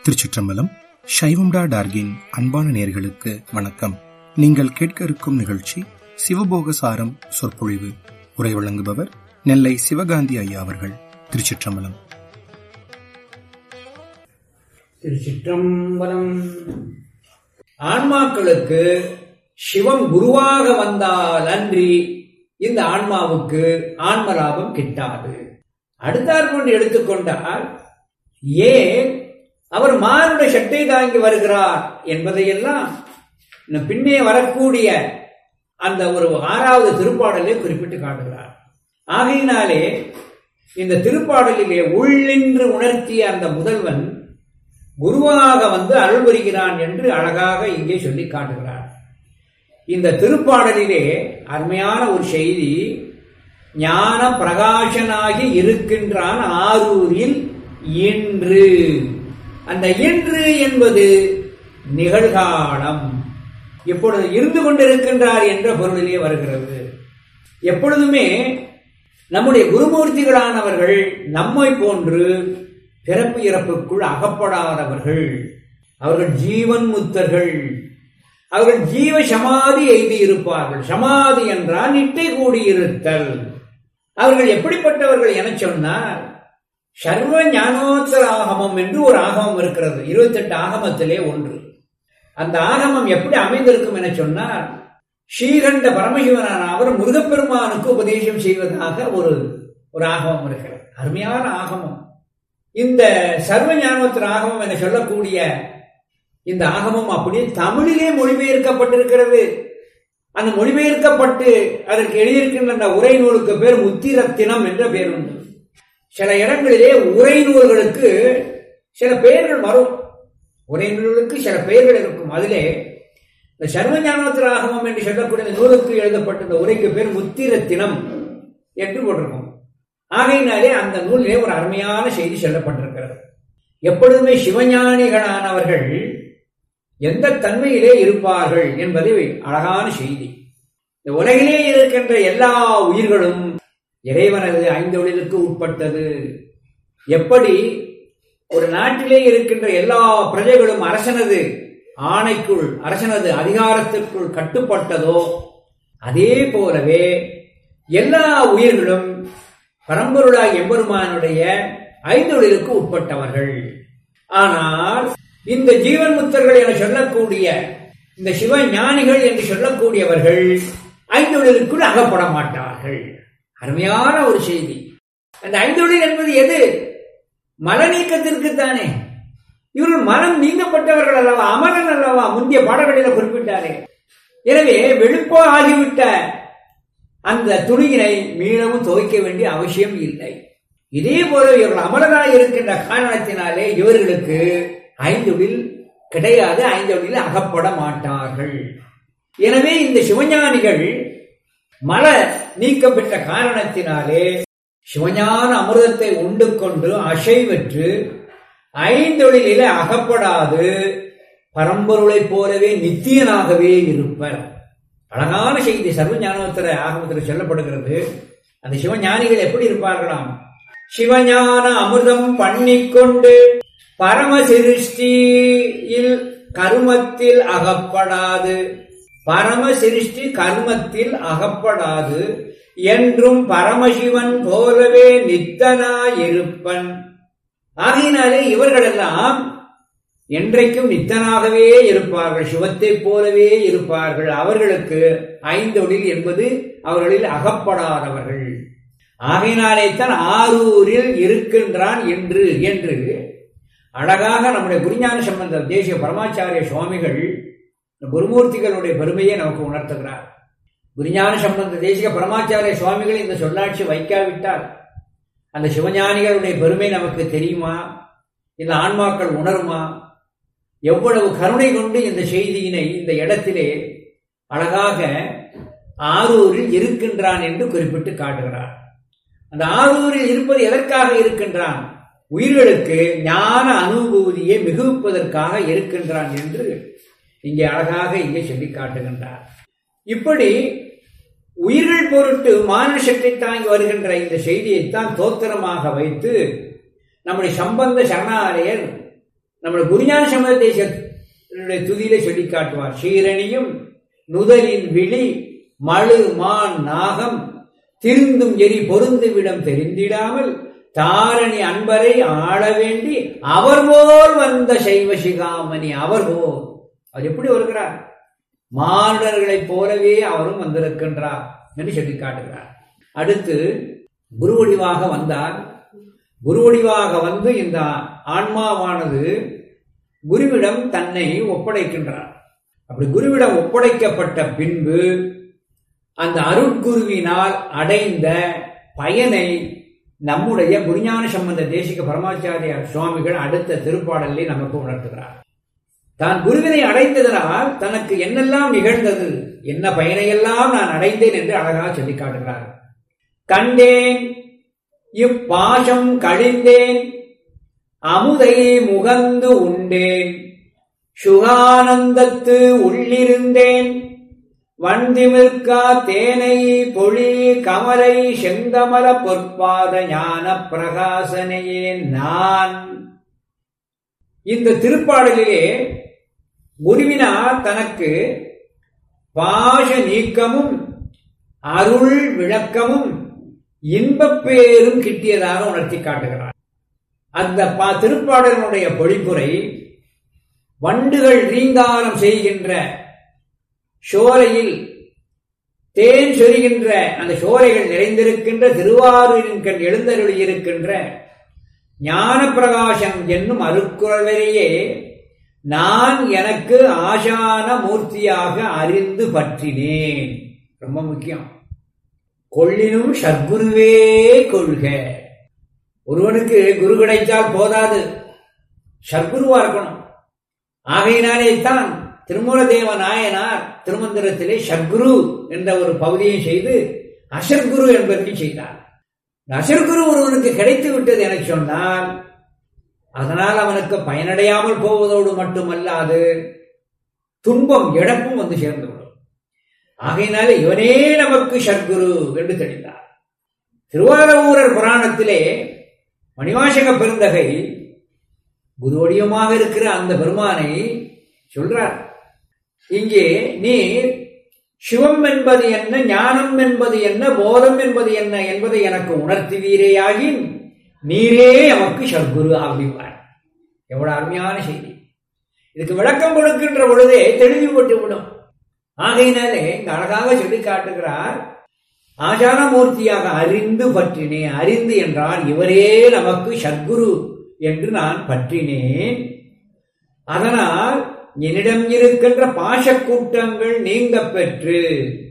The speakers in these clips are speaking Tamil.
திருச்சிற்றம்பலம் சைவம்டா டார்கின் அன்பான நேர்களுக்கு வணக்கம் நீங்கள் கேட்க இருக்கும் நிகழ்ச்சி சிவபோக சாரம் சொற்பொழிவு உரை வழங்குபவர் நெல்லை சிவகாந்தி ஐயா அவர்கள் திருச்சிற்றம்பலம் திருச்சிற்றம்பலம் ஆன்மாக்களுக்கு சிவன் குருவாக வந்தால் அன்றி இந்த ஆன்மாவுக்கு ஆன்ம லாபம் கிட்டாது அடுத்தாற் கொண்டு எடுத்துக்கொண்டால் ஏன் அவர் மானுட சட்டை தாங்கி வருகிறார் என்பதையெல்லாம் இன்னும் பின்னே வரக்கூடிய அந்த ஒரு ஆறாவது திருப்பாடலே குறிப்பிட்டு காட்டுகிறார் ஆகையினாலே இந்த திருப்பாடலிலே உள்ளின்று உணர்த்திய அந்த முதல்வன் குருவாக வந்து அருள் புரிகிறான் என்று அழகாக இங்கே சொல்லி காட்டுகிறார் இந்த திருப்பாடலிலே அருமையான ஒரு செய்தி ஞான பிரகாசனாகி இருக்கின்றான் ஆரூரில் இன்று அந்த இன்று என்பது நிகழ்காலம் இப்பொழுது இருந்து கொண்டிருக்கின்றார் என்ற பொருளிலே வருகிறது எப்பொழுதுமே நம்முடைய குருமூர்த்திகளானவர்கள் நம்மை போன்று பிறப்பு இறப்புக்குள் அகப்படாதவர்கள் அவர்கள் ஜீவன் முத்தர்கள் அவர்கள் ஜீவ சமாதி எய்தி இருப்பார்கள் சமாதி என்றால் நிட்டை கூடியிருத்தல் அவர்கள் எப்படிப்பட்டவர்கள் என சொன்னார் சர்வ ஞானோத்தர ஆகமம் என்று ஒரு ஆகமம் இருக்கிறது இருபத்தெட்டு ஆகமத்திலே ஒன்று அந்த ஆகமம் எப்படி அமைந்திருக்கும் என சொன்னார் ஸ்ரீகண்ட பரமசிவனான அவர் முருகப்பெருமானுக்கு உபதேசம் செய்வதாக ஒரு ஒரு ஆகமம் இருக்கிறது அருமையான ஆகமம் இந்த சர்வ ஞானோத்தர ஆகமம் என சொல்லக்கூடிய இந்த ஆகமம் அப்படியே தமிழிலே மொழிபெயர்க்கப்பட்டிருக்கிறது அந்த மொழிபெயர்க்கப்பட்டு அதற்கு எழுதியிருக்கின்ற அந்த உரை நூலுக்கு பேர் முத்திரத்தினம் என்ற பேர் உண்டு சில இடங்களிலே உரை நூல்களுக்கு சில பெயர்கள் வரும் உரை நூல்களுக்கு சில பெயர்கள் இருக்கும் அதிலே இந்த சர்வ ஞானோத்தர ஆகமம் என்று சொல்லக்கூடிய இந்த நூலுக்கு எழுதப்பட்ட இந்த உரைக்கு பேர் முத்திரத்தினம் என்று போட்டிருக்கும் ஆகையினாலே அந்த நூலிலே ஒரு அருமையான செய்தி சொல்லப்பட்டிருக்கிறது எப்பொழுதுமே சிவஞானிகளானவர்கள் எந்த தன்மையிலே இருப்பார்கள் என்பதை அழகான செய்தி இந்த உலகிலே இருக்கின்ற எல்லா உயிர்களும் இறைவனது ஐந்தொழிலுக்கு உட்பட்டது எப்படி ஒரு நாட்டிலே இருக்கின்ற எல்லா பிரஜைகளும் அரசனது ஆணைக்குள் அரசனது அதிகாரத்திற்குள் கட்டுப்பட்டதோ அதே போலவே எல்லா உயிர்களும் பரம்பொருளாய் எம்பெருமானுடைய ஐந்தொழிலுக்கு உட்பட்டவர்கள் ஆனால் இந்த ஜீவன் முத்தர்கள் என சொல்லக்கூடிய இந்த சிவ ஞானிகள் என்று சொல்லக்கூடியவர்கள் ஐந்தொழிலுக்குள் அகப்பட மாட்டார்கள் அருமையான ஒரு செய்தி அந்த ஐந்தொழில் என்பது எது மல நீக்கத்திற்கு தானே இவர்கள் மனம் நீங்கப்பட்டவர்கள் அல்லவா அமரன் அல்லவா முந்தைய பாடங்களில குறிப்பிட்டாரே எனவே வெளுப்போ ஆகிவிட்ட அந்த துணியினை மீளவும் துவைக்க வேண்டிய அவசியம் இல்லை இதே போல இவர்கள் அமரராய் இருக்கின்ற காரணத்தினாலே இவர்களுக்கு ஐந்தொழில் கிடையாது ஐந்தொழில் அகப்பட மாட்டார்கள் எனவே இந்த சிவஞானிகள் மல நீக்கம் பெற்ற காரணத்தினாலே சிவஞான அமிர்தத்தை உண்டு கொண்டு அசைவற்று ஐந்தொழிலில அகப்படாது பரம்பொருளைப் போலவே நித்தியனாகவே இருப்பர் அழகான செய்தி சர்வ ஞானோத்தர ஆகமத்தில் சொல்லப்படுகிறது அந்த சிவஞானிகள் எப்படி இருப்பார்களாம் சிவஞான அமிர்தம் பண்ணிக்கொண்டு பரம சிருஷ்டியில் கருமத்தில் அகப்படாது பரம சிருஷ்டி கர்மத்தில் அகப்படாது என்றும் பரமசிவன் போலவே நித்தனாயிருப்பன் ஆகையினாலே இவர்களெல்லாம் என்றைக்கும் நித்தனாகவே இருப்பார்கள் சிவத்தைப் போலவே இருப்பார்கள் அவர்களுக்கு ஐந்தொழில் என்பது அவர்களில் அகப்படாதவர்கள் ஆகையினாலே தான் ஆரூரில் இருக்கின்றான் என்று என்று அழகாக நம்முடைய குருஞான சம்பந்த தேசிய பரமாச்சாரிய சுவாமிகள் குருமூர்த்திகளுடைய பெருமையை நமக்கு உணர்த்துகிறார் குருஞான சம்பந்த தேசிக பரமாச்சாரிய சுவாமிகள் இந்த சொல்லாட்சி வைக்காவிட்டால் அந்த சிவஞானிகளுடைய பெருமை நமக்கு தெரியுமா இந்த ஆன்மாக்கள் உணருமா எவ்வளவு கருணை கொண்டு இந்த செய்தியினை இந்த இடத்திலே அழகாக ஆரூரில் இருக்கின்றான் என்று குறிப்பிட்டு காட்டுகிறார் அந்த ஆரூரில் இருப்பது எதற்காக இருக்கின்றான் உயிர்களுக்கு ஞான அனுபூதியை மிகுவிப்பதற்காக இருக்கின்றான் என்று இங்கே அழகாக இங்கே சொல்லி காட்டுகின்றார் இப்படி உயிர்கள் பொருட்டு மானுட சக்தி தாங்கி வருகின்ற இந்த செய்தியைத்தான் தோத்திரமாக வைத்து நம்முடைய சம்பந்த சரணாலயர் நம்முடைய குருஞான சம்பந்த தேசத்தினுடைய துதியிலே சொல்லி காட்டுவார் ஷீரணியும் நுதலின் விழி மழு மான் நாகம் திருந்தும் எரி பொருந்துவிடம் தெரிந்திடாமல் தாரணி அன்பரை ஆள வேண்டி அவர் போல் வந்த சைவ சிகாமணி அவர் போல் அவர் எப்படி வருகிறார் மாணவர்களைப் போலவே அவரும் வந்திருக்கின்றார் என்று சொல்லி காட்டுகிறார் அடுத்து குருவடிவாக வந்தார் குருவடிவாக வந்து இந்த ஆன்மாவானது குருவிடம் தன்னை ஒப்படைக்கின்றார் அப்படி குருவிடம் ஒப்படைக்கப்பட்ட பின்பு அந்த அருட்குருவினால் அடைந்த பயனை நம்முடைய குருஞான சம்பந்த தேசிக பரமாச்சாரியார் சுவாமிகள் அடுத்த திருப்பாடலை நமக்கு உணர்த்துகிறார் தான் குருவினை அடைந்ததனால் தனக்கு என்னெல்லாம் நிகழ்ந்தது என்ன பயனையெல்லாம் நான் அடைந்தேன் என்று அழகாக சொல்லி காட்டுகிறார் கண்டேன் இப்பாசம் கழிந்தேன் அமுதை முகந்து உண்டேன் சுகானந்தத்து உள்ளிருந்தேன் வந்திமிர்கா தேனை பொழி கமலை செந்தமல பொற்பாத ஞான பிரகாசனையே நான் இந்த திருப்பாடலிலே குருவினார் தனக்கு பாஷ நீக்கமும் அருள் விளக்கமும் இன்பப் பேரும் கிட்டியதாக உணர்த்தி காட்டுகிறார் அந்த பா திருப்பாடலினுடைய பொழிப்புரை வண்டுகள் ரீங்காரம் செய்கின்ற சோலையில் தேன் சொரிகின்ற அந்த சோலைகள் நிறைந்திருக்கின்ற திருவாரூரின் கண் எழுந்தருளி இருக்கின்ற ஞான பிரகாசம் என்னும் அருக்குறவரையே நான் எனக்கு ஆசான மூர்த்தியாக அறிந்து பற்றினேன் ரொம்ப முக்கியம் கொள்ளினும் சத்குருவே கொள்க ஒருவனுக்கு குரு கிடைத்தால் போதாது சத்குருவா இருக்கணும் ஆகையினாலே தான் திருமூலதேவ நாயனார் திருமந்திரத்திலே சத்குரு என்ற ஒரு பகுதியை செய்து அசர்குரு என்பதையும் செய்தார் அசர்குரு ஒருவனுக்கு கிடைத்து விட்டது என சொன்னால் அதனால் அவனுக்கு பயனடையாமல் போவதோடு மட்டுமல்லாது துன்பம் இழப்பும் வந்து சேர்ந்துவிடும் ஆகையினாலே இவனே நமக்கு சத்குரு என்று தெரிந்தார் திருவாரூரர் புராணத்திலே மணிவாசக பெருந்தகை குருவடியமாக இருக்கிற அந்த பெருமானை சொல்றார் இங்கே நீர் சிவம் என்பது என்ன ஞானம் என்பது என்ன போதம் என்பது என்ன என்பதை எனக்கு உணர்த்துவீரேயாகின் நீரே நமக்கு சத்குரு அப்படிவார் எவ்வளவு அருமையான செய்தி இதுக்கு விளக்கம் கொடுக்கின்ற பொழுதே தெளிவுபட்டு விடும் ஆகையினாலே இங்க அழகாக சொல்லி காட்டுகிறார் ஆச்சாரமூர்த்தியாக அறிந்து பற்றினேன் அறிந்து என்றால் இவரே நமக்கு சத்குரு என்று நான் பற்றினேன் அதனால் என்னிடம் இருக்கின்ற பாசக்கூட்டங்கள் நீங்க பெற்று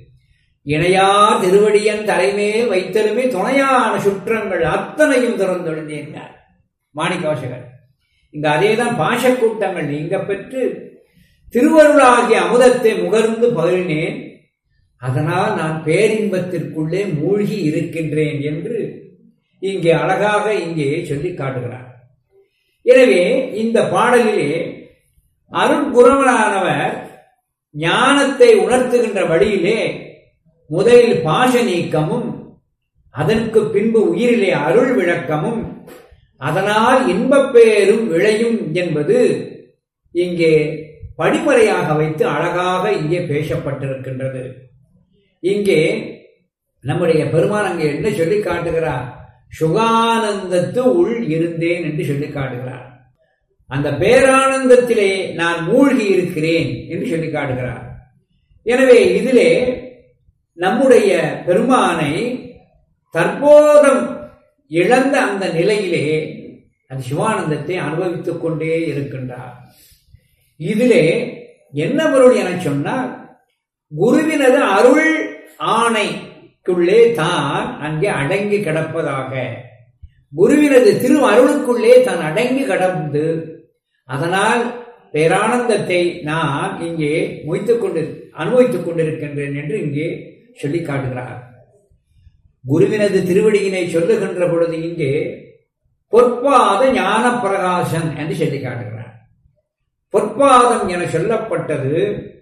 இணையா திருவடியன் தலைமையில் வைத்தலுமே துணையான சுற்றங்கள் அத்தனையும் திறந்தொழிந்தேன் மாணிக்கவாசகர் இங்க அதேதான் பாசக்கூட்டங்கள் நீங்க பெற்று திருவருளாகிய அமுதத்தை முகர்ந்து பகிர்னேன் அதனால் நான் பேரின்பத்திற்குள்ளே மூழ்கி இருக்கின்றேன் என்று இங்கே அழகாக இங்கே சொல்லி காட்டுகிறார் எனவே இந்த பாடலிலே அருட்குரவனானவர் ஞானத்தை உணர்த்துகின்ற வழியிலே முதலில் பாச நீக்கமும் அதற்கு பின்பு உயிரிலே அருள் விளக்கமும் அதனால் இன்பப்பேரும் விளையும் என்பது இங்கே படிமுறையாக வைத்து அழகாக இங்கே பேசப்பட்டிருக்கின்றது இங்கே நம்முடைய பெருமான் அங்கே என்ன சொல்லி காட்டுகிறார் சுகானந்தத்து உள் இருந்தேன் என்று சொல்லி காட்டுகிறார் அந்த பேரானந்தத்திலே நான் மூழ்கி இருக்கிறேன் என்று சொல்லி காட்டுகிறார் எனவே இதிலே நம்முடைய பெருமானை தற்போதம் இழந்த அந்த நிலையிலே அந்த சிவானந்தத்தை அனுபவித்துக் கொண்டே இருக்கின்றார் இதிலே என்ன பொருள் என சொன்னால் குருவினது அருள் ஆணைக்குள்ளே தான் அங்கே அடங்கி கிடப்பதாக குருவினது திரு அருளுக்குள்ளே தான் அடங்கி கடந்து அதனால் பேரானந்தத்தை நான் இங்கே மொய்த்துக் கொண்டு அனுபவித்துக் கொண்டிருக்கின்றேன் என்று இங்கே சொல்லி காட்டுகிறார் குருவினது திருவடியினை சொல்லுகின்ற பொழுது இங்கே பொற்பாத ஞான பிரகாசன் என்று சொல்லி காட்டுகிறார் பொற்பாதம் என சொல்லப்பட்டது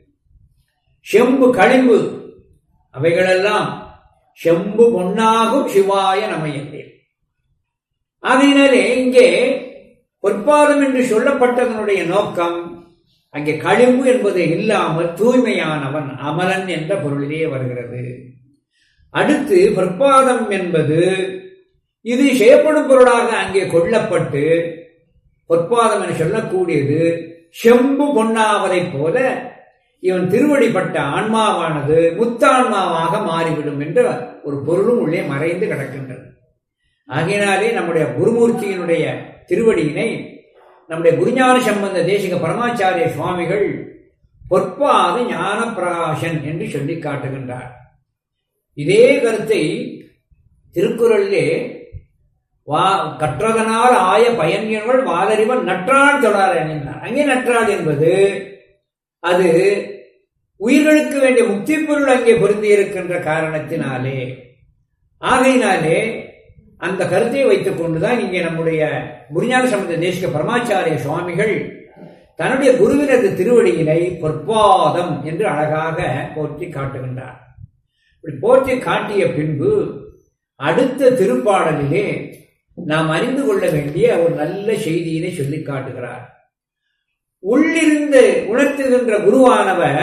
செம்பு களிம்பு அவைகளெல்லாம் செம்பு பொன்னாகும் சிவாய நமையந்தேன் அதனாலே இங்கே பொற்பாதம் என்று சொல்லப்பட்டதனுடைய நோக்கம் அங்கே களிம்பு என்பது இல்லாமல் தூய்மையானவன் அமலன் என்ற பொருளிலே வருகிறது அடுத்து பொற்பாதம் என்பது இது செய்யப்படும் பொருளாக அங்கே கொள்ளப்பட்டு பொற்பாதம் என்று சொல்லக்கூடியது செம்பு பொன்னாவதை போல இவன் திருவடிப்பட்ட ஆன்மாவானது முத்தான்மாவாக மாறிவிடும் என்ற ஒரு பொருளும் உள்ளே மறைந்து கிடக்கின்றது ஆகையினாலே நம்முடைய குருமூர்த்தியினுடைய திருவடியினை நம்முடைய குருஞான சம்பந்த தேசிக பரமாச்சாரிய சுவாமிகள் பொற்பாத ஞான பிரகாசன் என்று சொல்லி காட்டுகின்றார் இதே கருத்தை திருக்குறளிலே வா கற்றதனால் ஆய பயன்கள் வாதறிவன் நற்றாள் தொடர் என்கிறார் அங்கே நற்றாள் என்பது அது உயிர்களுக்கு வேண்டிய முக்தி பொருள் அங்கே பொருந்தி இருக்கின்ற காரணத்தினாலே ஆகையினாலே அந்த கருத்தை வைத்துக் கொண்டுதான் இங்கே நம்முடைய குருஞான சம்பந்த தேசிக பரமாச்சாரிய சுவாமிகள் தன்னுடைய குருவினது திருவடியினை பொற்பாதம் என்று அழகாக போற்றி காட்டுகின்றார் இப்படி போற்றி காட்டிய பின்பு அடுத்த திருப்பாடலிலே நாம் அறிந்து கொள்ள வேண்டிய ஒரு நல்ல செய்தியினை சொல்லி காட்டுகிறார் உள்ளிருந்து உணர்த்துகின்ற குருவானவர்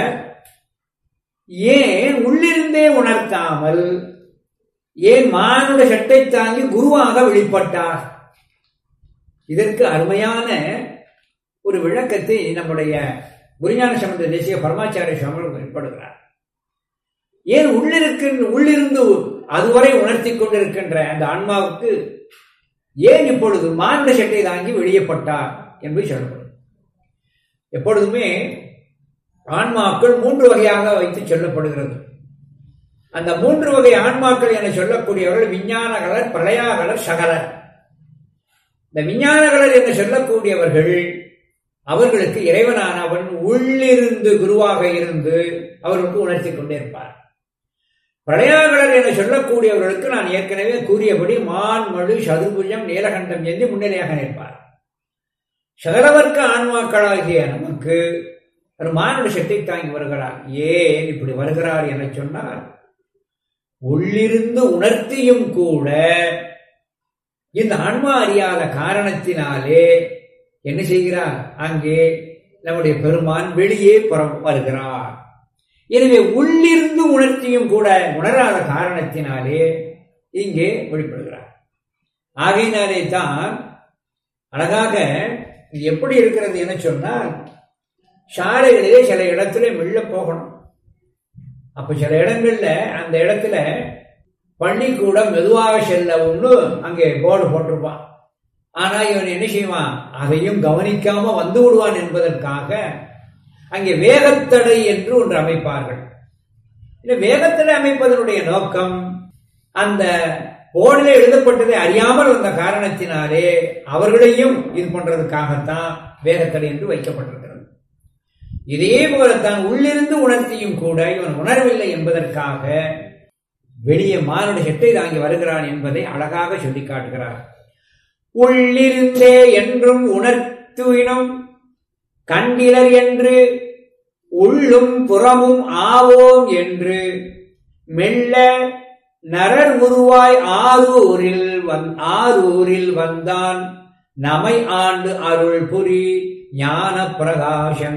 ஏன் உள்ளிருந்தே உணர்த்தாமல் ஏன் மானுட சட்டை தாங்கி குருவாக வெளிப்பட்டார் இதற்கு அருமையான ஒரு விளக்கத்தை நம்முடைய குருஞான சம்பந்த தேசிய பரமாச்சாரிய சுவாமிகள் வெளிப்படுகிறார் ஏன் உள்ளிருக்கின்ற உள்ளிருந்து அதுவரை உணர்த்தி கொண்டிருக்கின்ற அந்த ஆன்மாவுக்கு ஏன் இப்பொழுது மானுட சட்டை தாங்கி வெளியப்பட்டார் என்பது சொல்லப்படும் எப்பொழுதுமே ஆன்மாக்கள் மூன்று வகையாக வைத்து சொல்லப்படுகிறது அந்த மூன்று வகை ஆன்மாக்கள் என சொல்லக்கூடியவர்கள் விஞ்ஞானகலர் பிரளயாகலர் சகலர் இந்த விஞ்ஞானகலர் என்று சொல்லக்கூடியவர்கள் அவர்களுக்கு இறைவனானவன் உள்ளிருந்து குருவாக இருந்து அவர்களுக்கு உணர்த்தி கொண்டிருப்பார் பிரளயாகலர் என சொல்லக்கூடியவர்களுக்கு நான் ஏற்கனவே கூறியபடி மான் மழு சதுர்புஜம் நீலகண்டம் என்று முன்னிலையாக நிற்பார் சகலவர்க்க ஆன்மாக்களாகிய நமக்கு ஒரு மானுட சக்தி தாங்கி வருகிறார் ஏன் இப்படி வருகிறார் என சொன்னால் உள்ளிருந்து உணர்த்தியும் கூட இந்த ஆன்மா அறியாத காரணத்தினாலே என்ன செய்கிறார் அங்கே நம்முடைய பெருமான் வெளியே புறம் வருகிறார் எனவே உள்ளிருந்து உணர்த்தியும் கூட உணராத காரணத்தினாலே இங்கே வெளிப்படுகிறார் ஆகையினாலே தான் அழகாக இது எப்படி இருக்கிறது என சொன்னால் சாலைகளிலே சில இடத்துல மெல்ல போகணும் அப்ப சில இடங்கள்ல அந்த இடத்துல பள்ளிக்கூடம் மெதுவாக செல்ல ஒன்று அங்கே போர்டு போட்டிருப்பான் ஆனா இவன் என்ன செய்வான் அதையும் கவனிக்காம வந்து விடுவான் என்பதற்காக அங்கே வேகத்தடை என்று ஒன்று அமைப்பார்கள் இந்த வேகத்தடை அமைப்பதனுடைய நோக்கம் அந்த போர்டில் எழுதப்பட்டதை அறியாமல் வந்த காரணத்தினாலே அவர்களையும் இது பண்றதுக்காகத்தான் வேகத்தடை என்று வைக்கப்பட்டிருக்கிறது இதே போலத்தான் உள்ளிருந்து உணர்த்தியும் கூட இவன் உணரவில்லை என்பதற்காக வெளியே மானுட செட்டை தாங்கி வருகிறான் என்பதை அழகாக சொல்லி காட்டுகிறார் உள்ளிருந்தே என்றும் உணர்த்துவினும் கண்டிலர் என்று உள்ளும் புறமும் ஆவோம் என்று மெல்ல நரர் உருவாய் ஆரூரில் வந் ஆரூரில் வந்தான் நமை ஆண்டு அருள் புரி ஞான பிரகாசன்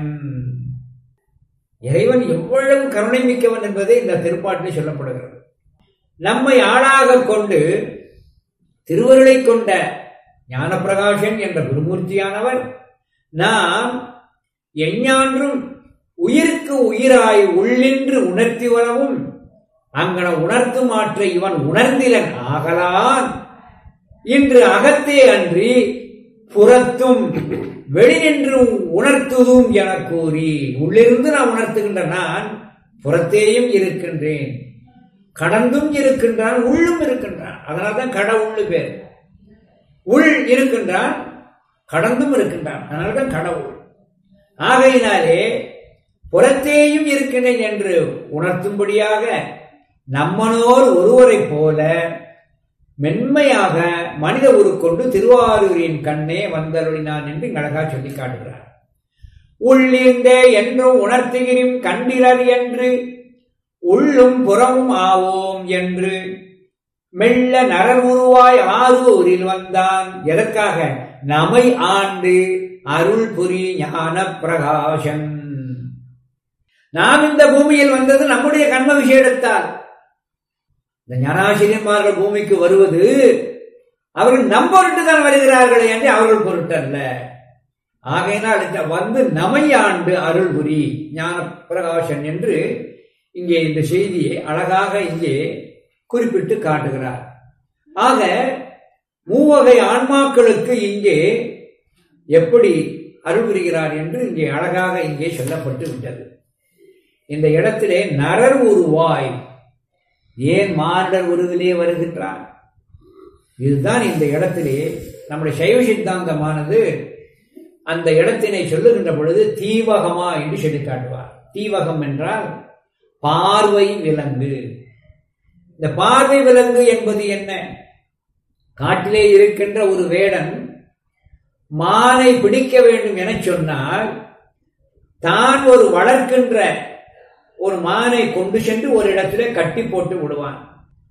இறைவன் எவ்வளவு கருணை மிக்கவன் என்பதை இந்த திருப்பாட்டில் சொல்லப்படுகிறது நம்மை ஆளாக கொண்டு திருவருளை கொண்ட ஞானப்பிரகாசன் என்ற குருமூர்த்தியானவர் நாம் எஞ்ஞான்றும் உயிருக்கு உயிராய் உள்ளின்று உணர்த்தி வரவும் அங்கன உணர்த்து மாற்ற இவன் உணர்ந்திலன் ஆகலான் இன்று அகத்தே அன்றி புறத்தும் வெளிநின்று உணர்த்துதும் என கூறி உள்ளிருந்து நான் உணர்த்துகின்ற நான் புறத்தேயும் இருக்கின்றேன் கடந்தும் இருக்கின்றான் உள்ளும் இருக்கின்றான் அதனால்தான் கடவுள் பேர் உள் இருக்கின்றான் கடந்தும் இருக்கின்றான் அதனால்தான் கடவுள் ஆகையினாலே புறத்தேயும் இருக்கின்றேன் என்று உணர்த்தும்படியாக நம்மனோர் ஒருவரைப் போல மென்மையாக மனித உருக்கொண்டு திருவாரூரின் கண்ணே வந்தருளினான் என்று அழகா சொல்லி காட்டுகிறார் உள்ளிருந்தே என்றும் உணர்த்துகிறோம் கண்டிலர் என்று உள்ளும் புறமும் ஆவோம் என்று மெல்ல நரர் உருவாய் ஆரூரில் வந்தான் எதற்காக நமை ஆண்டு அருள் புரி ஞான பிரகாசன் நாம் இந்த பூமியில் வந்தது நம்முடைய கர்ம விஷயத்தால் இந்த ஞானாசிரியன்மார்கள் பூமிக்கு வருவது அவர்கள் நம் பொருட்டு தான் வருகிறார்களே என்று அவர்கள் பொருட்டல்ல ஆகையினால் இந்த வந்து நமையாண்டு அருள் புரி ஞான பிரகாசன் என்று இங்கே இந்த செய்தியை அழகாக இங்கே குறிப்பிட்டு காட்டுகிறார் ஆக மூவகை ஆன்மாக்களுக்கு இங்கே எப்படி அருள் புரிகிறார் என்று இங்கே அழகாக இங்கே சொல்லப்பட்டு விட்டது இந்த இடத்திலே நரர் உருவாய் ஏன் மாண்டர் உருவிலே வருகின்றார் இதுதான் இந்த இடத்திலே நம்முடைய சைவ சித்தாந்தமானது அந்த இடத்தினை சொல்லுகின்ற பொழுது தீவகமா என்று சொல்லி காட்டுவார் தீவகம் என்றால் பார்வை விலங்கு இந்த பார்வை விலங்கு என்பது என்ன காட்டிலே இருக்கின்ற ஒரு வேடன் மானை பிடிக்க வேண்டும் என சொன்னால் தான் ஒரு வளர்க்கின்ற ஒரு மானை கொண்டு சென்று ஒரு இடத்திலே கட்டி போட்டு விடுவான்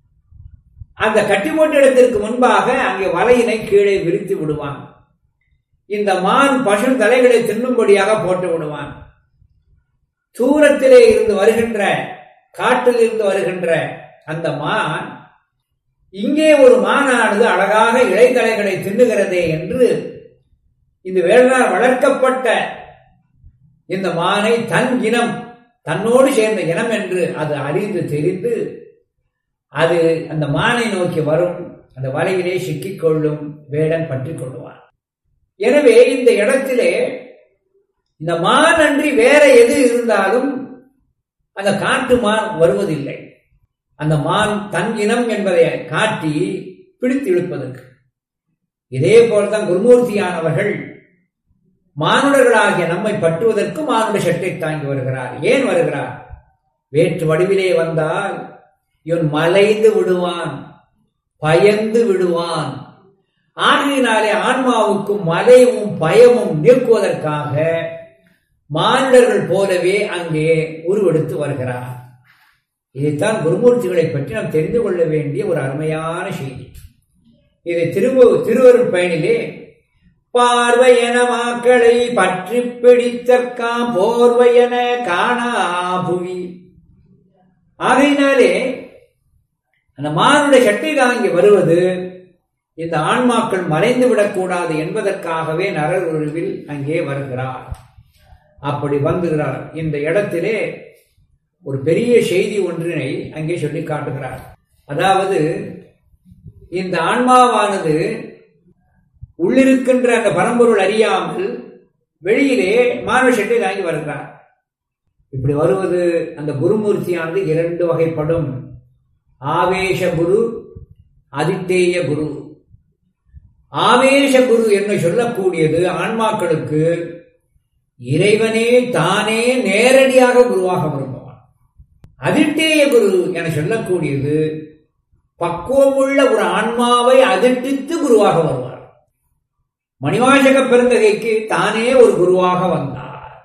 அந்த கட்டி போட்ட இடத்திற்கு முன்பாக அங்கே வலையினை கீழே விரித்து விடுவான் இந்த மான் பசு தலைகளை தின்னும்படியாக போட்டு விடுவான் தூரத்திலே இருந்து வருகின்ற காட்டில் இருந்து வருகின்ற அந்த மான் இங்கே ஒரு மானானது அழகாக இலைத்தலைகளை தின்னுகிறதே என்று இந்த வேளாண் வளர்க்கப்பட்ட இந்த மானை தன் இனம் தன்னோடு சேர்ந்த இனம் என்று அது அறிந்து தெரிந்து அது அந்த மானை நோக்கி வரும் அந்த வலையிலே சிக்கிக்கொள்ளும் வேடன் பற்றி கொள்ளுவான் எனவே இந்த இடத்திலே இந்த மான் அன்றி வேற எது இருந்தாலும் அந்த காட்டு மான் வருவதில்லை அந்த மான் தன் இனம் என்பதை காட்டி பிடித்து இழுப்பதற்கு இதே போல்தான் குருமூர்த்தியானவர்கள் மானுடர்களாகிய நம்மை பற்றுவதற்கு மானுட சட்டை தாங்கி வருகிறார் ஏன் வருகிறார் வேற்று வடிவிலே வந்தால் இவன் மலைந்து விடுவான் பயந்து விடுவான் ஆண்களினாலே ஆன்மாவுக்கும் மலையும் பயமும் நீக்குவதற்காக மாண்டர்கள் போலவே அங்கே உருவெடுத்து வருகிறார் இதைத்தான் குருமூர்த்திகளை பற்றி நாம் தெரிந்து கொள்ள வேண்டிய ஒரு அருமையான செய்தி இது திருவ திருவருட் பயனிலே பார்வையன மாக்களை பற்றி பிடித்தற்காம் போர்வையன காணாபுவி ஆகையினாலே அந்த மானுடைய சட்டை தாங்கி வருவது இந்த ஆன்மாக்கள் மறைந்து விடக்கூடாது என்பதற்காகவே நரர் உருவில் அங்கே வருகிறார் அப்படி வந்துகிறார் இந்த இடத்திலே ஒரு பெரிய செய்தி ஒன்றினை அங்கே சொல்லி காட்டுகிறார் அதாவது இந்த ஆன்மாவானது உள்ளிருக்கின்ற அந்த பரம்பொருள் அறியாமல் வெளியிலே மாணவ சட்டை தாங்கி வருகிறார் இப்படி வருவது அந்த குருமூர்த்தியானது இரண்டு வகைப்படும் ஆவேச குரு அதித்தேய குரு ஆவேச குரு என்று சொல்லக்கூடியது ஆன்மாக்களுக்கு இறைவனே தானே நேரடியாக குருவாக விரும்புவான் அதிர்த்தேய குரு என சொல்லக்கூடியது பக்குவமுள்ள ஒரு ஆன்மாவை அதிர்ட்டித்து குருவாக வருவார் மணிவாசக பெருந்தகைக்கு தானே ஒரு குருவாக வந்தார்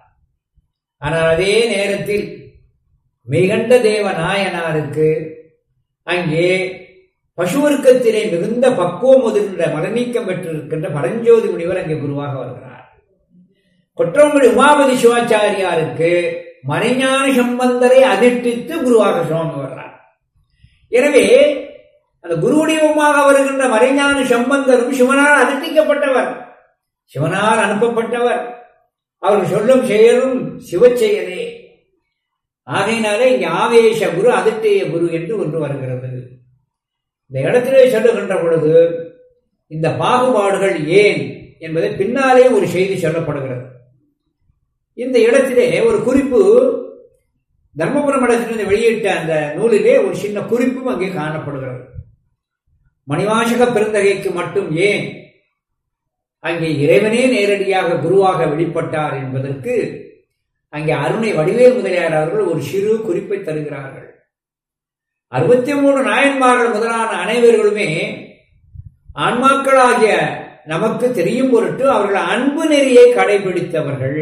ஆனால் அதே நேரத்தில் மிகண்ட தேவ நாயனாருக்கு அங்கே பசுவர்க்கத்திலே மிகுந்த பக்குவம் ஒதுகின்ற மரநீக்கம் பெற்றிருக்கின்ற பரஞ்சோதி முனிவர் அங்கே குருவாக வருகிறார் கொற்றங்குடி உமாபதி சிவாச்சாரியாருக்கு மறைஞான சம்பந்தரை அதிர்ட்டித்து குருவாக சுவாமி வர்றார் எனவே அந்த குருவடிவமாக வருகின்ற மறைஞான சம்பந்தரும் சிவனால் அதிர்த்திக்கப்பட்டவர் சிவனால் அனுப்பப்பட்டவர் அவர் சொல்லும் செயலும் சிவ செயலே ஆகையினாலே இங்கே ஆவேச குரு அதிர்த்தேய குரு என்று ஒன்று வருகிறது இந்த இடத்திலே சொல்லுகின்ற பொழுது இந்த பாகுபாடுகள் ஏன் என்பதை பின்னாலே ஒரு செய்தி சொல்லப்படுகிறது இந்த இடத்திலே ஒரு குறிப்பு தர்மபுரம் இடத்திலிருந்து வெளியிட்ட அந்த நூலிலே ஒரு சின்ன குறிப்பும் அங்கே காணப்படுகிறது மணிவாசக பெருந்தகைக்கு மட்டும் ஏன் அங்கே இறைவனே நேரடியாக குருவாக வெளிப்பட்டார் என்பதற்கு அங்கே அருணை வடிவேல் முதலியார் அவர்கள் ஒரு சிறு குறிப்பை தருகிறார்கள் அறுபத்தி மூணு நாயன்மார்கள் முதலான அனைவர்களுமே ஆன்மாக்களாகிய நமக்கு தெரியும் பொருட்டு அவர்கள் அன்பு நெறியை கடைபிடித்தவர்கள்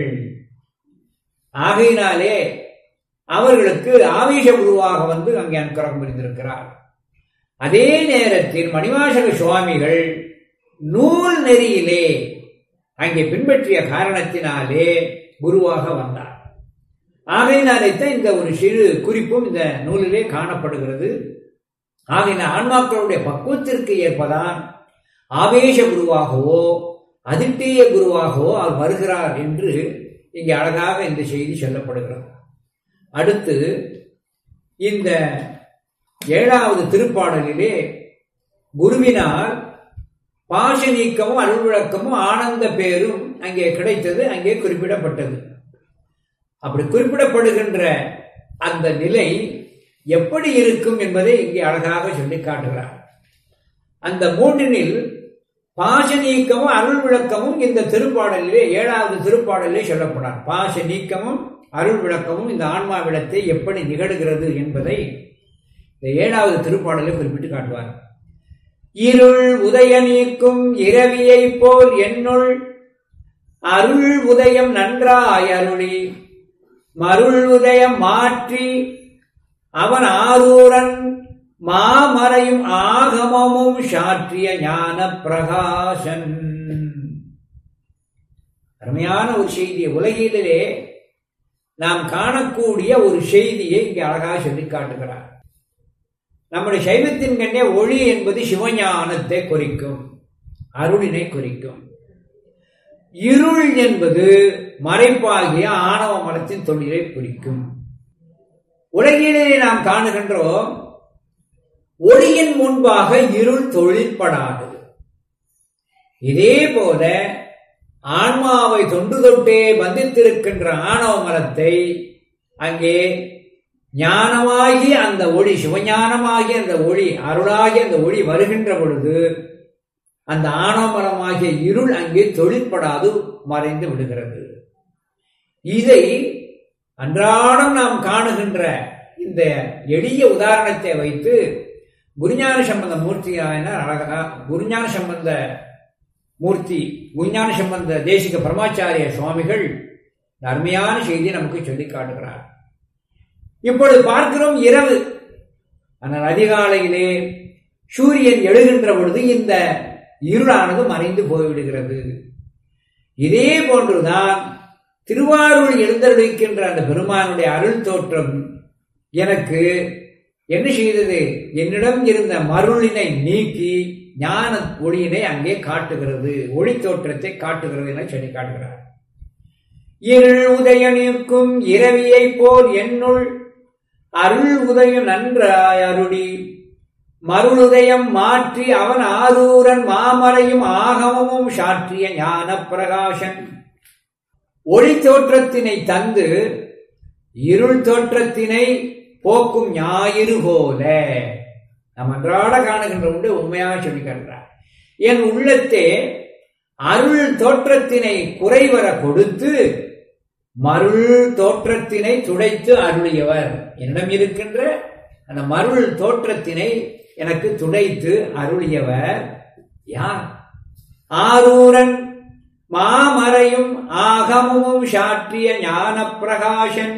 ஆகையினாலே அவர்களுக்கு ஆவேச குருவாக வந்து அங்கே அனுக்கிரகம் புரிந்திருக்கிறார் அதே நேரத்தில் மணிவாசக சுவாமிகள் நூல் நெறியிலே அங்கே பின்பற்றிய காரணத்தினாலே குருவாக வந்தார் ஆகையினாலேத்தான் இந்த ஒரு சிறு குறிப்பும் இந்த நூலிலே காணப்படுகிறது ஆகையின ஆன்மாக்களுடைய பக்குவத்திற்கு ஏற்பதான் ஆவேச குருவாகவோ அதிர்ஷ்டீய குருவாகவோ அவர் வருகிறார் என்று இங்கே அழகாக இந்த செய்தி சொல்லப்படுகிறது அடுத்து இந்த ஏழாவது திருப்பாடலிலே குருவினால் பாச நீக்கமும் அருள் விளக்கமும் ஆனந்த பேரும் அங்கே கிடைத்தது அங்கே குறிப்பிடப்பட்டது அப்படி குறிப்பிடப்படுகின்ற அந்த நிலை எப்படி இருக்கும் என்பதை இங்கே அழகாக சொல்லி காட்டுகிறார் அந்த மூன்றினில் பாச நீக்கமும் அருள் விளக்கமும் இந்த திருப்பாடலிலே ஏழாவது திருப்பாடலிலே சொல்லப்படார் பாச நீக்கமும் அருள் விளக்கமும் இந்த ஆன்மாவிடத்தை எப்படி நிகழ்கிறது என்பதை இந்த ஏழாவது திருப்பாடலை குறிப்பிட்டு காட்டுவார் இருள் உதய நீக்கும் இரவியை போல் என்னுள் அருள் உதயம் நன்றாய் அருளி மருள் உதயம் மாற்றி அவன் ஆரூரன் மாமறையும் ஆகமமும் சாற்றிய ஞான பிரகாசன் அருமையான ஒரு செய்தி உலகிலே நாம் காணக்கூடிய ஒரு செய்தியை இங்கே அழகாக சொல்லி காட்டுகிறார் நம்முடைய சைவத்தின் கண்ணே ஒளி என்பது சிவஞானத்தை குறிக்கும் அருளினை குறிக்கும் இருள் என்பது மறைப்பாகிய ஆணவ மரத்தின் தொழிலை குறிக்கும் உலகிலே நாம் காணுகின்றோம் ஒளியின் முன்பாக இருள் தொழிற்படாது இதே போல ஆன்மாவை தொண்டு தொட்டே பந்தித்திருக்கின்ற ஆணவ மரத்தை அங்கே ஞானமாகி அந்த ஒளி சிவஞானமாகி அந்த ஒளி அருளாகி அந்த ஒளி வருகின்ற பொழுது அந்த ஆணவமரமாகிய இருள் அங்கே தொழிற்படாது மறைந்து விடுகிறது இதை அன்றாடம் நாம் காணுகின்ற இந்த எளிய உதாரணத்தை வைத்து குருஞான சம்பந்த மூர்த்தியான அழகா குருஞான சம்பந்த மூர்த்தி குருஞான சம்பந்த தேசிக பரமாச்சாரிய சுவாமிகள் அருமையான செய்தியை நமக்கு சொல்லி காட்டுகிறார் இப்பொழுது பார்க்கிறோம் இரவு ஆனால் அதிகாலையிலே சூரியன் எழுகின்ற பொழுது இந்த இருளானது மறைந்து போய்விடுகிறது இதே போன்றுதான் திருவாரூர் எழுந்தருளிக்கின்ற அந்த பெருமானுடைய அருள் தோற்றம் எனக்கு என்ன செய்தது என்னிடம் இருந்த மருளினை நீக்கி ஞான ஒளியினை அங்கே காட்டுகிறது ஒளி தோற்றத்தை காட்டுகிறது என சொல்லி காட்டுகிறார் இருள் உதய நீக்கும் இரவியை போல் என்னுள் அருள் உதயம் நன்றாய் அருளி மருளுதயம் மாற்றி அவன் ஆரூரன் மாமரையும் ஆகமமும் சாற்றிய ஞான பிரகாசன் ஒளி தோற்றத்தினை தந்து இருள் தோற்றத்தினை போக்கும் ஞாயிறு போல நம் அன்றாட காணுகின்ற உண்டு உண்மையாக சொல்லி காட்டுறார் என் உள்ளத்தே அருள் தோற்றத்தினை குறைவர கொடுத்து மருள் தோற்றத்தினை துடைத்து அருளியவர் என்னிடம் இருக்கின்ற அந்த மருள் தோற்றத்தினை எனக்கு துடைத்து அருளியவர் யார் ஆரூரன் மாமறையும் ஆகமும் சாற்றிய ஞான பிரகாசன்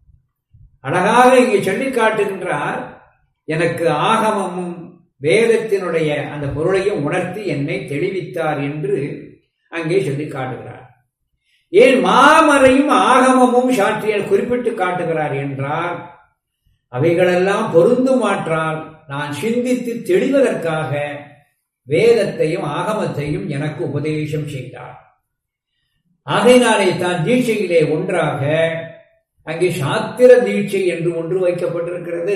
அழகாக இங்கே சொல்லி காட்டுகின்றார் எனக்கு ஆகமமும் வேதத்தினுடைய அந்த பொருளையும் உணர்த்தி என்னை தெளிவித்தார் என்று அங்கே சொல்லி காட்டுகிறார் ஏன் மாமறையும் ஆகமமும் சாற்றிய குறிப்பிட்டு காட்டுகிறார் என்றால் அவைகளெல்லாம் பொருந்துமாற்றால் நான் சிந்தித்து தெளிவதற்காக வேதத்தையும் ஆகமத்தையும் எனக்கு உபதேசம் செய்தார் ஆகையினாலே தான் தீட்சையிலே ஒன்றாக அங்கே சாத்திர தீட்சை என்று ஒன்று வைக்கப்பட்டிருக்கிறது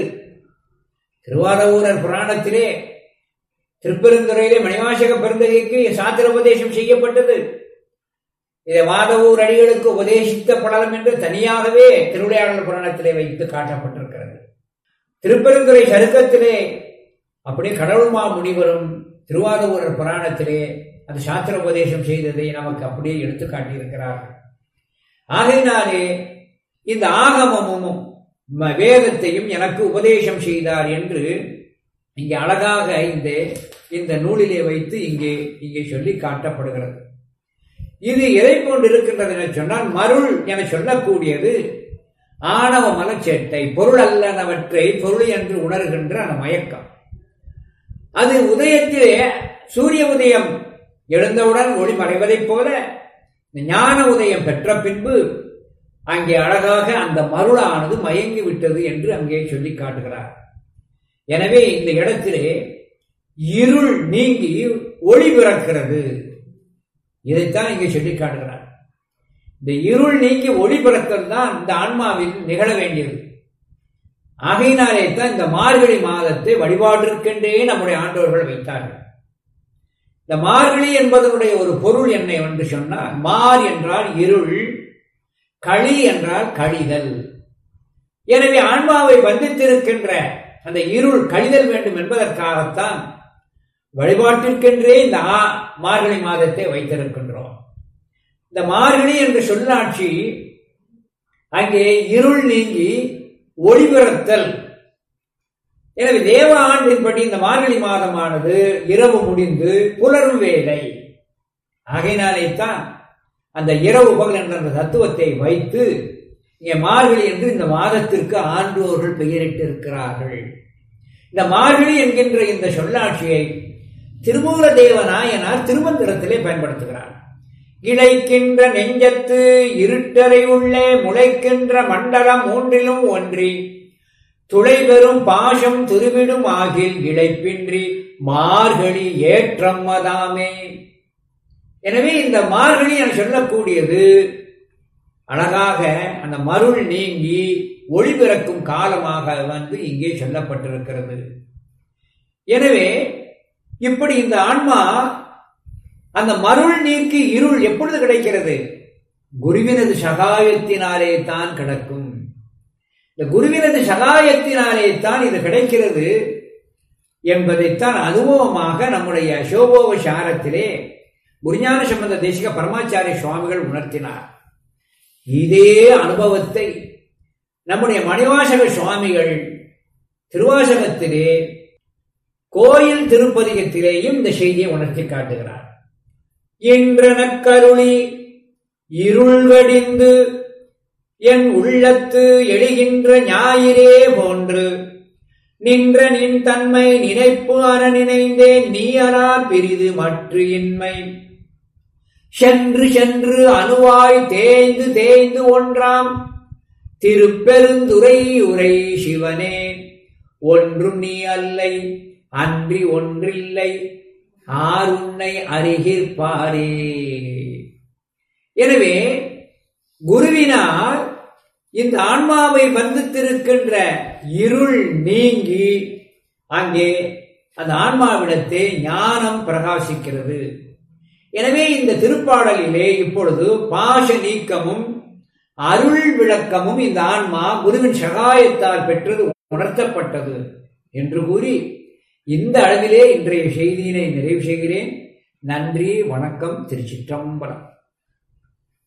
திருவாரூரர் புராணத்திலே திருப்பெருந்துறையிலே மணிவாசக பெருந்தகைக்கு சாத்திர உபதேசம் செய்யப்பட்டது இதை வாதவூர் அடிகளுக்கு உபதேசித்த படலம் என்று தனியாகவே திருவிளையாடல் புராணத்திலே வைத்து காட்டப்பட்டிருக்கிறது திருப்பெருந்துறை சருக்கத்திலே அப்படியே கடவுள்மா முனிவரும் திருவாரூரர் புராணத்திலே அந்த சாத்திர உபதேசம் செய்ததை நமக்கு அப்படியே எடுத்து காட்டியிருக்கிறார்கள் ஆகையினாலே இந்த ஆகமமும் வேதத்தையும் எனக்கு உபதேசம் செய்தார் என்று இங்கே அழகாக இந்த இந்த நூலிலே வைத்து இங்கே இங்கே சொல்லி காட்டப்படுகிறது இது எதை போன்று இருக்கின்றது என சொன்னால் மருள் என சொல்லக்கூடியது ஆணவ மலச்சேட்டை பொருள் அல்லனவற்றை பொருள் என்று உணர்கின்ற அந்த மயக்கம் அது உதயத்திலே சூரிய உதயம் எழுந்தவுடன் ஒளி மறைவதைப் போல ஞான உதயம் பெற்ற பின்பு அங்கே அழகாக அந்த மருளானது மயங்கி விட்டது என்று அங்கே சொல்லி காட்டுகிறார் எனவே இந்த இடத்திலே இருள் நீங்கி ஒளி பிறக்கிறது இதைத்தான் இங்கே சொல்லி காட்டுகிறார் இந்த இருள் நீங்கி ஒளி பிறக்கிறது தான் இந்த ஆன்மாவில் நிகழ வேண்டியது ஆகையினாலே தான் இந்த மார்கழி மாதத்தை வழிபாட்டிற்கென்றே நம்முடைய ஆண்டவர்கள் வைத்தார்கள் இந்த மார்கழி என்பதனுடைய ஒரு பொருள் என்ன என்று சொன்னால் மார் என்றால் இருள் களி என்றால் கழிதல் எனவே ஆன்மாவை பந்தித்திருக்கின்ற அந்த இருள் கழிதல் வேண்டும் என்பதற்காகத்தான் வழிபாட்டிற்கென்றே இந்த மார்கழி மாதத்தை வைத்திருக்கின்றோம் இந்த மார்கழி என்ற சொல்லாட்சி அங்கே இருள் நீங்கி ஒளிபிறத்தல் எனவே தேவ ஆண்டின்படி இந்த மார்கழி மாதமானது இரவு முடிந்து புலரும் வேலை ஆகையினாலே தான் அந்த இரவு பகல் என்ற அந்த தத்துவத்தை வைத்து இங்கே மார்கழி என்று இந்த மாதத்திற்கு ஆண்டோர்கள் பெயரிட்டு இருக்கிறார்கள் இந்த மார்கழி என்கின்ற இந்த சொல்லாட்சியை திருமூல தேவ நாயனார் திருமந்திரத்திலே பயன்படுத்துகிறார் இழைக்கின்ற நெஞ்சத்து இருட்டறை உள்ளே முளைக்கின்ற மண்டலம் மூன்றிலும் ஒன்றி துளை பெறும் பாசம் துருவிடும் ஆகில் இழைப்பின்றி மார்கழி ஏற்றம் மதாமே எனவே இந்த மார்கழி என சொல்லக்கூடியது அழகாக அந்த மருள் நீங்கி ஒளி பிறக்கும் காலமாக வந்து இங்கே சொல்லப்பட்டிருக்கிறது எனவே இப்படி இந்த ஆன்மா அந்த மருள் நீக்கி இருள் எப்பொழுது கிடைக்கிறது குருவினது சகாயத்தினாலே தான் கிடக்கும் இந்த குருவினது சகாயத்தினாலே தான் இது கிடைக்கிறது என்பதைத்தான் அனுபவமாக நம்முடைய சோபோக சாரத்திலே குருஞான சம்பந்த தேசிக பரமாச்சாரிய சுவாமிகள் உணர்த்தினார் இதே அனுபவத்தை நம்முடைய மணிவாசக சுவாமிகள் திருவாசகத்திலே கோயில் திருப்பதிகத்திலேயும் இந்த செய்தியை உணர்த்தி காட்டுகிறார் என்றனக்கருளி இருள் வடிந்து என் உள்ளத்து எழுகின்ற ஞாயிறே போன்று நின்ற நின் தன்மை நினைப்பு அற நினைந்தேன் நீ அறா பிரிது மற்று இன்மை சென்று சென்று அணுவாய் தேய்ந்து தேய்ந்து ஒன்றாம் திருப்பெருந்துரை உரை சிவனே ஒன்றும் நீ அல்லை அன்றி ஒன்றில்லை ஆருன்னை அறிகிற்பாரே எனவே குருவினால் இந்த ஆன்மாவை பந்தித்திருக்கின்ற இருள் நீங்கி அங்கே அந்த ஆன்மாவிடத்தே ஞானம் பிரகாசிக்கிறது எனவே இந்த திருப்பாடலிலே இப்பொழுது பாச நீக்கமும் அருள் விளக்கமும் இந்த ஆன்மா குருவின் சகாயத்தால் பெற்றது உணர்த்தப்பட்டது என்று கூறி இந்த அளவிலே இன்றைய செய்தியினை நிறைவு செய்கிறேன் நன்றி வணக்கம் திருச்சிற்றம்பலம்